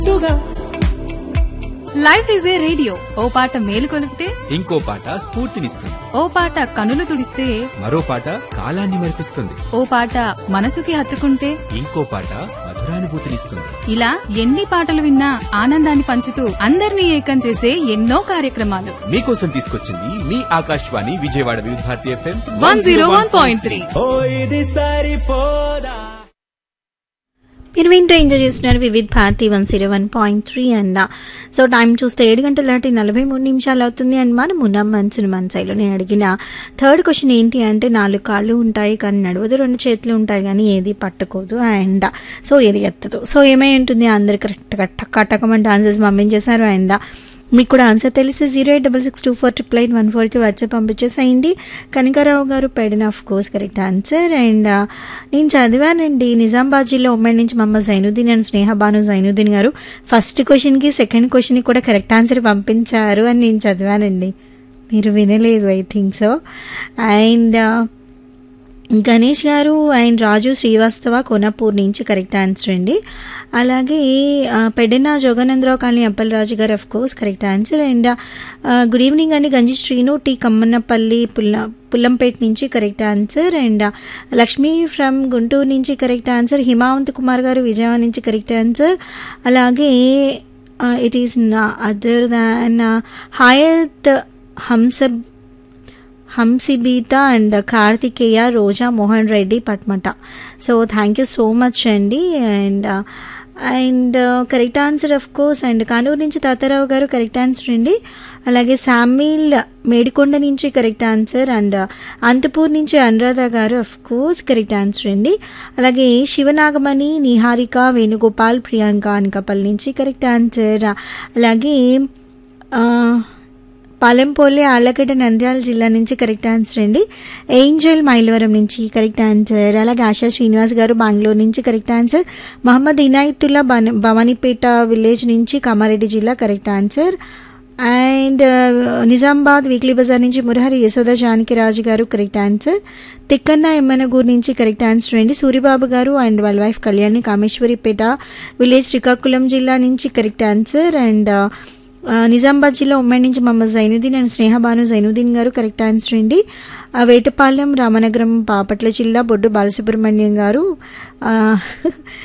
life is a radio ఓ పాట మేలు కొలిపితే ఇంకో పాట స్ఫూర్తినిస్తుంది ఓ పాట కనులు తుడిస్తే మరో పాట కాలాన్ని మరిపిస్తుంది ఓ పాట మనసుకి హత్తుకుంటే ఇంకో పాట మధురానుభూతినిస్తుంది ఇలా ఎన్ని పాటలు విన్నా ఆనందాన్ని పంచుతూ అందరినీ ఏకం చేసే ఎన్నో కార్యక్రమాలు మీకోసం తీసుకొచ్చింది మీ Akashvani Vijayawada Vividh Bharati FM one zero one point three ఓ ఇది సరిపోదా మీరు వింటూ ఎంజాయ్ చేస్తున్నారు Vividh Bharati one zero one point three and so time చూస్తే ఏడు గంటల దాటి నలభై మూడు నిమిషాలు అవుతుంది అండ్ మనం ఉన్నాం మనసును మనసైలో నేను అడిగిన థర్డ్ క్వశ్చన్ ఏంటి అంటే నాలుగు కాళ్ళు ఉంటాయి కానీ నడవదు రెండు చేతులు ఉంటాయి కానీ ఏది పట్టుకోదు అండ్ సో ఏది ఎత్తదు సో ఏమై ఉంటుంది అందరు కరెక్ట్గా టక్క టక్కమంటే ఆన్సర్స్ పంపించేశారు అండ్ మీకు కూడా ఆన్సర్ తెలిస్తే zero eight double six two four triple eight one ఫోర్కి వాట్సాప్ పంపించేసేయండి Kanakarao garu Pedana of course correct answer and నేను చదివానండి నిజామాబాద్ జిల్లా ఉమ్మడి నుంచి మమ్మ జైనుద్దీన్ అండ్ స్నేహ బాను జైనుద్దీన్ గారు ఫస్ట్ క్వశ్చన్కి సెకండ్ క్వశ్చన్కి కూడా కరెక్ట్ ఆన్సర్ పంపించారు అని నేను చదివానండి మీరు వినలేదు I think so and Ganesh garu and రాజు శ్రీవాస్తవ కొనపూర్ నుంచి కరెక్ట్ ఆన్సర్ అండి అలాగే ఆ, పెడెన Jogananda Rao colony Appalaraju garu of course correct answer and good evening అండి గంజి శ్రీను టీ కమ్మన్నపల్లి పుల్ల పుల్లంపేట నుంచి correct answer and Lakshmi from Guntur నుంచి కరెక్ట్ ఆన్సర్ హిమావంత్ కుమార్ గారు విజయవాడ నుంచి కరెక్ట్ ఆన్సర్ అలాగే it is other than Hayat హంసబ్ హంసిబీత and Karthikeya Roja Mohan Reddy Patamata so thank you so much అండి and and correct answer of course and Kanuru నుంచి తాతారావు గారు కరెక్ట్ ఆన్సర్ అండి అలాగే సామిల్ మేడికొండ నుంచి కరెక్ట్ ఆన్సర్ అండ్ అంతపూర్ నుంచి అనురాధ గారు ఆఫ్ కోర్స్ కరెక్ట్ ఆన్సర్ అండి అలాగే శివనాగమణి నిహారిక వేణుగోపాల్ ప్రియాంక అనకాపల్లి నుంచి కరెక్ట్ ఆన్సర్ అలాగే ఆ, పాలెంపోలే ఆళ్ళగడ్డ నంద్యాల జిల్లా నుంచి కరెక్ట్ ఆన్సర్ అండి ఏంజల్ మైలవరం నుంచి కరెక్ట్ ఆన్సర్ అలాగే ఆశా శ్రీనివాస్ గారు బెంగళూరు నుంచి కరెక్ట్ ఆన్సర్ మహమ్మద్ ఇనాయతుల్లా బన భవానీపేట విలేజ్ నుంచి కామారెడ్డి జిల్లా correct answer and Nizamabad weekly bazaar నుంచి మురహరి యశోద జానకి రాజు గారు కరెక్ట్ ఆన్సర్ తిక్కన్న ఎమ్మనగూరు నుంచి కరెక్ట్ ఆన్సర్ అండి సూరిబాబు గారు అండ్ వాళ్ళ వైఫ్ కళ్యాణి కామేశ్వరిపేట విలేజ్ శ్రీకాకుళం జిల్లా నుంచి కరెక్ట్ ఆన్సర్ అండ్ ఆ, నిజామాబాద్ జిల్లా ఉమ్మడి నుంచి Mohammed Jainuddin and Sneha Banu Jainuddin garu correct answer అండి ఆ, వేటపాలెం రామనగరం బాపట్ల జిల్లా బొడ్డు బాలసుబ్రహ్మణ్యం గారు ఆ,